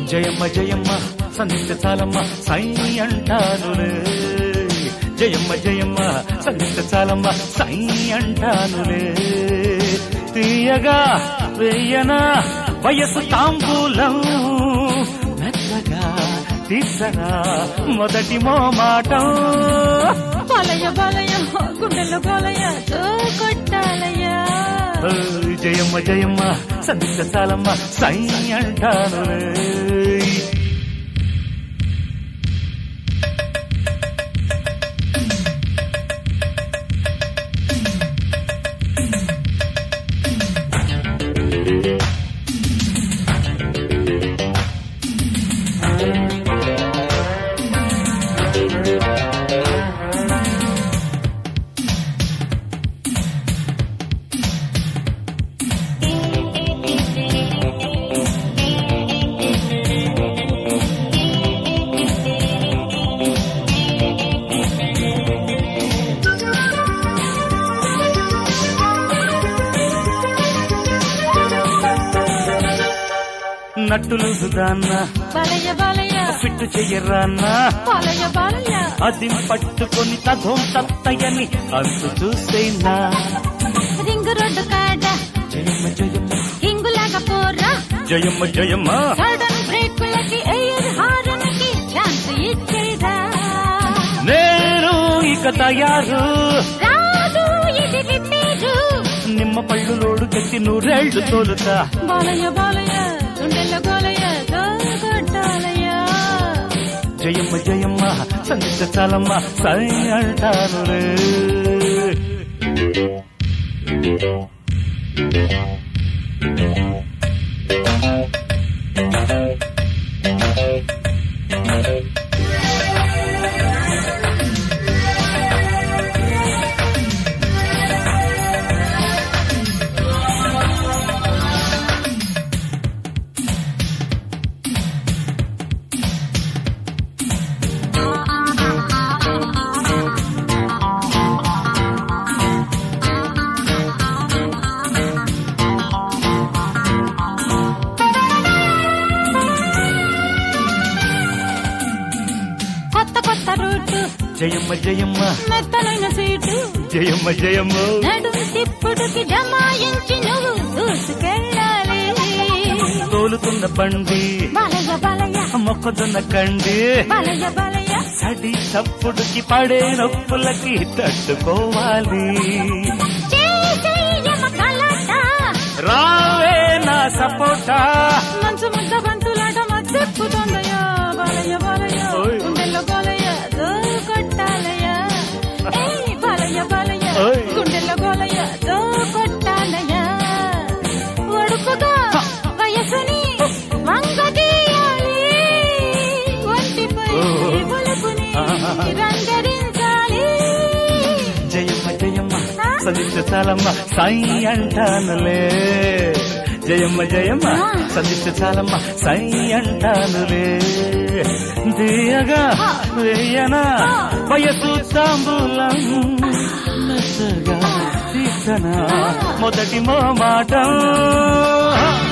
జయమ్మ జయమ్మ సంధిస్తే చాలమ్మ సై అంటానులే జయమ్మ జయమ్మ సంధిస్తే చాలమ్మ సై అంటానులే తీయగా వేయనా వయసు తాంబూలం మెత్తగా తీసరా మొదటి మోమాటం బాలయ్య బాలయ్య గుండెల్లో బాలయ్య తో కొట్టాలయ్యా ఓయ్ జయమ్మ జయమ్మ సంధిస్తే చాలమ్మ సై అంటానులే నట్టులు దాన్న బాలయ్య బాలయ్య ఫిట్టు చెయ్యరాన్నా బాలయ్య బాలయ్య అది పట్టుకొని తథోం తత్తయని అంతు చూసేనా రింగు రోడ్డు కాడ జయమ్మ జయమ్మ హింగులాగా పోరా జయమ్మ జయమ్మ సడన్ బ్రేకులకి ఎయిర్ హారన్కి ఛాన్స్ ఇచ్చేదా నేను ఇక తయారు రాదు ఇది రిపేరు నిమ్మ పళ్ళు లోడు కట్టి నూరేళ్లు తోలుతా బాలయ్య బాలయ్య గుండెల్లో గోలయ్య తో కొట్టాలయ్యా జయమ్మ జయమ్మ సంగీత చాలమ్మ సై అంటానులే కొత్త కొత్త రూటు జయమ్మ జయమ్మ మెత్తనైన సీటు జయమ్మ జయమ్మ నడుము తిప్పుడుకి జమాయించి నువ్వు దూసుకెళ్ళాలి తోలుతున్న బండి బాలయ్య బాలయ్య మొక్కజొన్న కండి బాలయ్య బాలయ్య సడి చప్పుడుకి పడే నొప్పులకి తట్టుకోవాలి చేసేయమ కలట రావే నా సపోటా మంచు ముద్ద బంతులాట మద్దెక్కుతుందయ్యా బాలయ్య బాలయ్య ఓయ్. గుండెల్లో బాలయ్య దో కొట్టాలయ్యా ఏయ్ బాలయ్య బాలయ్య ఓయ్. గుండెల్లో బాలయ్య దో కొట్టాలయ్యా ఒడుపుగా వయసుని వంగదీయాలి ఒంటిపై ఓ. బొలుపుని ఆహా. రంగరించాలి జయమ్మ జయమ్మ సందిష్ట చాలమ్మ సాయి అంటానులే జయమ్మ జయమ్మ సందిష్ట చాలమ్మ సాయి అంటానులే దియగా వేయనా వయసు తాంబూలం మెత్తగా తీసనా మొదటి మో మాట